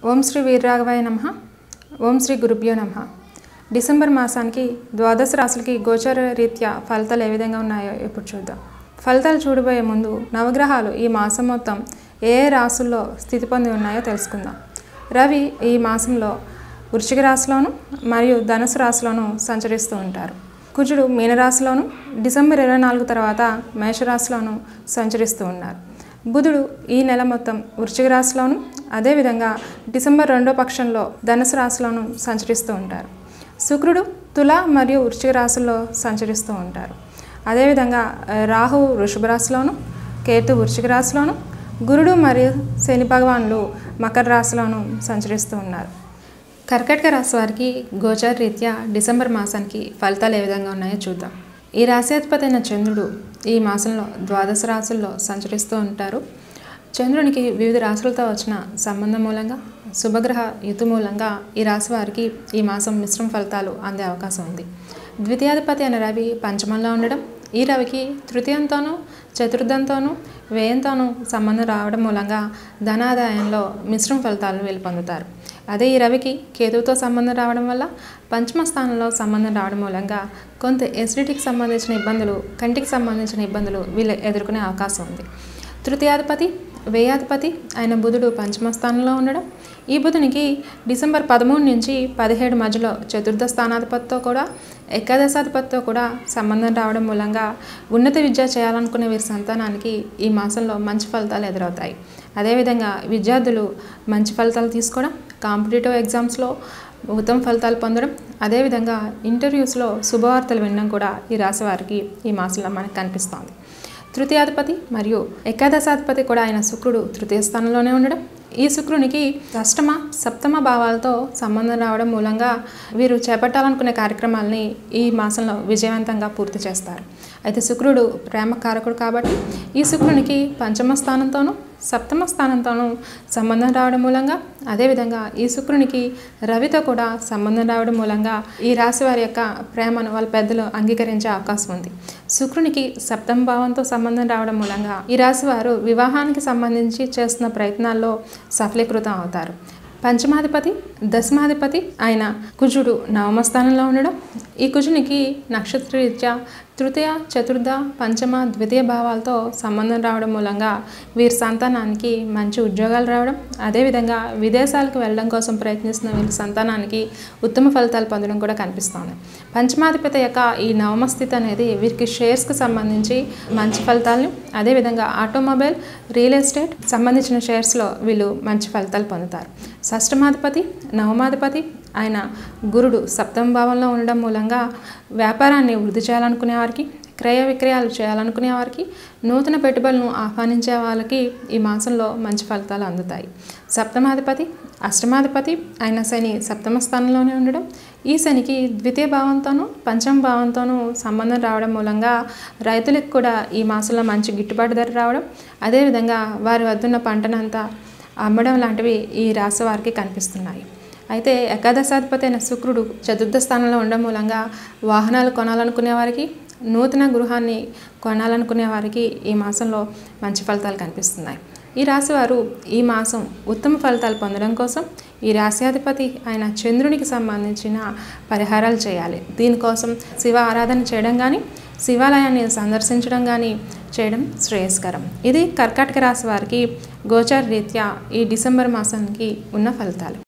ఓం శ్రీ వీరరాఘవాయ నమ ఓం శ్రీ గురుభ్యో నమ డిసెంబర్ మాసానికి ద్వాదశ రాశులకి గోచర రీత్యా ఫలితాలు ఏ విధంగా ఉన్నాయో ఇప్పుడు చూద్దాం ఫలితాలు చూడబోయే ముందు నవగ్రహాలు ఈ మాసం మొత్తం ఏ ఏ రాశుల్లో స్థితి పొంది ఉన్నాయో తెలుసుకుందాం రవి ఈ మాసంలో వృశ్చిక రాశిలోను మరియు ధనుసు రాశిలోను సంచరిస్తూ ఉంటారు కుజుడు మీనరాశిలోను డిసెంబర్ ఇరవై నాలుగు తర్వాత మేషరాశిలోను సంచరిస్తూ ఉన్నారు బుధుడు ఈ నెల మొత్తం వృశ్చిక రాశిలోను అదేవిధంగా డిసెంబర్ రెండో పక్షంలో ధనుసు రాశిలోను సంచరిస్తూ ఉంటారు శుక్రుడు తుల మరియు వృశ్చిక రాశుల్లో సంచరిస్తూ ఉంటారు అదేవిధంగా ఆ, రాహువు వృషభ రాశిలోను కేతు వృశ్చిక రాశిలోను గురుడు మరియు శని భగవానులు మకర రాశిలోను సంచరిస్తూ ఉన్నారు కర్కటక రాశి వారికి గోచార రీత్యా డిసెంబర్ మాసానికి ఫలితాలు ఏ విధంగా ఉన్నాయో చూద్దాం ఈ రాశ్యాధిపతి అయిన చంద్రుడు ఈ మాసంలో ద్వాదశ రాశుల్లో సంచరిస్తూ ఉంటారు చంద్రునికి వివిధ రాశులతో వచ్చిన సంబంధం మూలంగా శుభగ్రహ యుతు మూలంగా ఈ రాశి వారికి ఈ మాసం మిశ్రమ ఫలితాలు అందే అవకాశం ఉంది ద్వితీయాధిపతి అయిన రవి పంచమంలో ఉండడం ఈ రవికి తృతీయంతోనూ చతుర్థంతోనూ వ్యయంతోనూ సంబంధం రావడం మూలంగా ధనాదాయంలో మిశ్రమ ఫలితాలను వీళ్ళు పొందుతారు అదే ఈ రవికి కేతువుతో సంబంధం రావడం వల్ల పంచమ స్థానంలో సంబంధం రావడం మూలంగా కొంత ఎసిడిటీకి సంబంధించిన ఇబ్బందులు కంటికి సంబంధించిన ఇబ్బందులు వీళ్ళు ఎదుర్కొనే అవకాశం ఉంది తృతీయాధిపతి వ్యయాధిపతి అయిన బుధుడు పంచమ స్థానంలో ఉండడం ఈ బుధునికి డిసెంబర్ పదమూడు నుంచి పదిహేడు మధ్యలో చతుర్థ స్థానాధిపతితో కూడా ఏకాదశాధిపతితో కూడా సంబంధం రావడం మూలంగా ఉన్నత విద్య చేయాలనుకునే వీరి సంతానానికి ఈ మాసంలో మంచి ఫలితాలు ఎదురవుతాయి అదేవిధంగా విద్యార్థులు మంచి ఫలితాలు తీసుకోవడం కాంపిటేటివ్ ఎగ్జామ్స్లో ఉత్తమ ఫలితాలు పొందడం అదేవిధంగా ఇంటర్వ్యూస్లో శుభవార్తలు వినడం కూడా ఈ రాశి వారికి ఈ మాసంలో మనకు కనిపిస్తోంది తృతీయాధిపతి మరియు ఏకాదశాధిపతి కూడా ఆయన శుక్రుడు తృతీయ స్థానంలోనే ఉండడం ఈ శుక్రునికి అష్టమ సప్తమ భావాలతో సంబంధం రావడం మూలంగా వీరు చేపట్టాలనుకునే కార్యక్రమాలని ఈ మాసంలో విజయవంతంగా పూర్తి చేస్తారు అయితే శుక్రుడు ప్రేమ కారకుడు కాబట్టి ఈ శుక్రునికి పంచమ స్థానంతోనూ సప్తమ స్థానంతోనూ సంబంధం రావడం మూలంగా అదేవిధంగా ఈ శుక్రునికి రవితో కూడా సంబంధం రావడం మూలంగా ఈ రాశి వారి యొక్క ప్రేమను వాళ్ళ పెద్దలు అంగీకరించే అవకాశం ఉంది శుక్రునికి సప్తమ భావంతో సంబంధం రావడం మూలంగా ఈ రాశి వారు వివాహానికి సంబంధించి చేస్తున్న ప్రయత్నాల్లో సఫలీకృతం అవుతారు పంచమాధిపతి దశమాధిపతి అయిన కుజుడు నవమ స్థానంలో ఉండడం ఈ కుజునికి నక్షత్రరీత్యా తృతీయ చతుర్థ పంచమ ద్వితీయ భావాలతో సంబంధం రావడం మూలంగా వీరి సంతానానికి మంచి ఉద్యోగాలు రావడం అదేవిధంగా విదేశాలకు వెళ్ళడం కోసం ప్రయత్నిస్తున్న వీరి సంతానానికి ఉత్తమ ఫలితాలు పొందడం కూడా కనిపిస్తోంది పంచమాధిపతి యొక్క ఈ నవమ స్థితి అనేది వీరికి షేర్స్కి సంబంధించి మంచి ఫలితాలను అదేవిధంగా ఆటోమొబైల్ రియల్ ఎస్టేట్ సంబంధించిన షేర్స్లో వీళ్ళు మంచి ఫలితాలు పొందుతారు షష్టమాధిపతి నవమాధిపతి ఆయన గురుడు సప్తమ భావంలో ఉండడం మూలంగా వ్యాపారాన్ని వృద్ధి చేయాలనుకునే వారికి క్రయ విక్రయాలు చేయాలనుకునే వారికి నూతన పెట్టుబడులను ఆహ్వానించే వాళ్ళకి ఈ మాసంలో మంచి ఫలితాలు అందుతాయి సప్తమాధిపతి అష్టమాధిపతి అయిన శని సప్తమ స్థానంలోనే ఉండడం ఈ శనికి ద్వితీయ భావంతోనూ పంచమ భావంతోనూ సంబంధం రావడం మూలంగా రైతులకు కూడా ఈ మాసంలో మంచి గిట్టుబాటు ధర రావడం అదేవిధంగా వారి వద్దున్న పంటనంతా అమ్మడం లాంటివి ఈ రాశి వారికి కనిపిస్తున్నాయి అయితే ఏకాదశాధిపతి అయిన శుక్రుడు చతుర్థ స్థానంలో ఉండడం మూలంగా వాహనాలు కొనాలనుకునే వారికి నూతన గృహాన్ని కొనాలనుకునే వారికి ఈ మాసంలో మంచి ఫలితాలు కనిపిస్తున్నాయి ఈ రాశి వారు ఈ మాసం ఉత్తమ ఫలితాలు పొందడం కోసం ఈ రాశ్యాధిపతి అయిన చంద్రునికి సంబంధించిన పరిహారాలు చేయాలి దీనికోసం శివ ఆరాధన చేయడం కానీ శివాలయాన్ని సందర్శించడం కానీ చేయడం శ్రేయస్కరం ఇది కర్కాటక రాశి వారికి గోచార రీత్యా ఈ డిసెంబర్ మాసానికి ఉన్న ఫలితాలు